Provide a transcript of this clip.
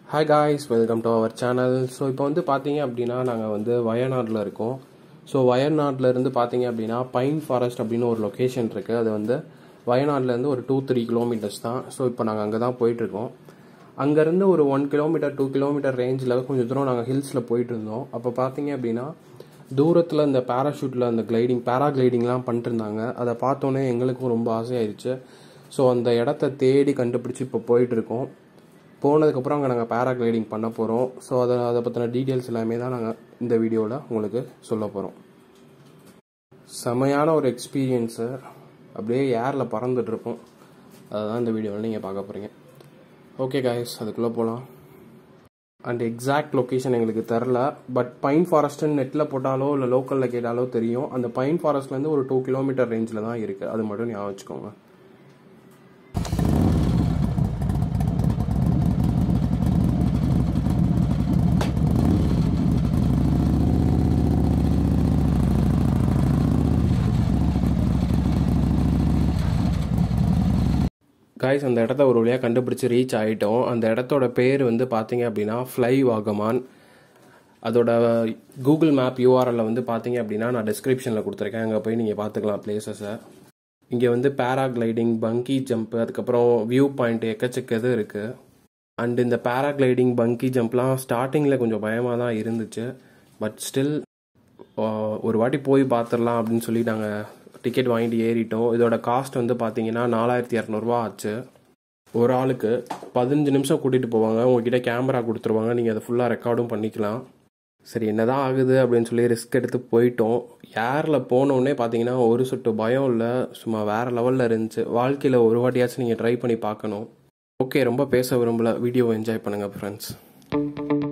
hi guys welcome to our channel so இப்போ வந்து பார்த்தீங்க அப்படின்னா நாங்கள் வந்து வயநாட்டில் இருக்கோம் ஸோ வயநாட்டில் இருந்து பார்த்தீங்க அப்படின்னா பைன் ஃபாரஸ்ட் அப்படின்னு ஒரு லொக்கேஷன் இருக்குது அது வந்து வயநாட்டிலேருந்து ஒரு டூ த்ரீ கிலோமீட்டர்ஸ் தான் ஸோ இப்போ நாங்கள் அங்கே தான் போயிட்டுருக்கோம் அங்கேருந்து ஒரு ஒன் கிலோமீட்டர் டூ கிலோமீட்டர் ரேஞ்சில் கொஞ்சம் தூரம் நாங்கள் ஹில்ஸில் போயிட்டு இருந்தோம் அப்போ பார்த்தீங்க அப்படின்னா தூரத்தில் இந்த பேராஷூட்டில் அந்த கிளைடிங் பேரா கிளைடிங்லாம் பண்ணிட்டு இருந்தாங்க அதை பார்த்தோன்னே எங்களுக்கும் ரொம்ப ஆசையாயிருச்சு ஸோ அந்த இடத்த தேடி கண்டுபிடிச்சி இப்போ போயிட்டு இருக்கோம் போனதுக்கப்புறம் அங்கே நாங்கள் பேரா கிளைடிங் பண்ண போகிறோம் ஸோ அதை அதை பற்றின டீட்டெயில்ஸ் எல்லாமே தான் நாங்கள் இந்த வீடியோவில் உங்களுக்கு சொல்ல போகிறோம் செமையான ஒரு எக்ஸ்பீரியன்ஸு அப்படியே ஏரில் பறந்துட்டுருப்போம் அதை தான் இந்த வீடியோவில் நீங்கள் பார்க்க போகிறீங்க ஓகே காய்ஸ் அதுக்குள்ளே போகலாம் அண்ட் எக்ஸாக்ட் லொக்கேஷன் எங்களுக்கு தெரில பட் பைன் ஃபாரஸ்ட்னு நெட்டில் போட்டாலோ இல்லை லோக்கலில் கேட்டாலோ தெரியும் அந்த பைன் ஃபாரஸ்ட்லேருந்து ஒரு டூ கிலோமீட்டர் ரேஞ்சில் தான் இருக்குது அது மட்டும் ஞாபகம் வச்சுக்கோங்க காய்ஸ் அந்த இடத்த ஒரு வழியாக கண்டுபிடிச்சி ரீச் ஆகிட்டோம் அந்த இடத்தோட பேர் வந்து பார்த்தீங்க அப்படின்னா ஃப்ளை வாகமான் அதோட கூகுள் மேப் யூஆர்எல்ல வந்து பார்த்தீங்க அப்படின்னா நான் டிஸ்கிரிப்ஷனில் கொடுத்துருக்கேன் அங்கே போய் நீங்கள் பார்த்துக்கலாம் பிளேசஸை இங்கே வந்து பேராகிளைடிங் பங்கி ஜம்ப் அதுக்கப்புறம் வியூ பாயிண்ட் எக்கச்சக்க இது இருக்குது அண்ட் இந்த பேராகிளைடிங் பங்கி ஜம்ப்லாம் ஸ்டார்டிங்கில் கொஞ்சம் பயமாக தான் இருந்துச்சு பட் ஸ்டில் ஒரு வாட்டி போய் பார்த்துடலாம் அப்படின்னு சொல்லி நாங்கள் டிக்கெட் வாங்கிட்டு ஏறிட்டோம் இதோட காஸ்ட் வந்து பார்த்தீங்கன்னா நாலாயிரத்தி இரநூறுவா ஆச்சு ஒரு ஆளுக்கு பதினஞ்சு நிமிஷம் கூட்டிகிட்டு போவாங்க உங்ககிட்ட கேமரா கொடுத்துருவாங்க நீங்கள் அதை ஃபுல்லாக ரெக்கார்டும் பண்ணிக்கலாம் சரி என்னதான் ஆகுது அப்படின்னு சொல்லி ரிஸ்க் எடுத்து போயிட்டோம் ஏரில் போனோடனே பார்த்தீங்கன்னா ஒரு சொட்டு பயம் இல்லை சும்மா வேறு லெவலில் இருந்துச்சு வாழ்க்கையில் ஒரு வாட்டியாச்சும் நீங்கள் ட்ரை பண்ணி பார்க்கணும் ஓகே ரொம்ப பேச விரும்பல வீடியோவை என்ஜாய் பண்ணுங்கள் ஃப்ரெண்ட்ஸ்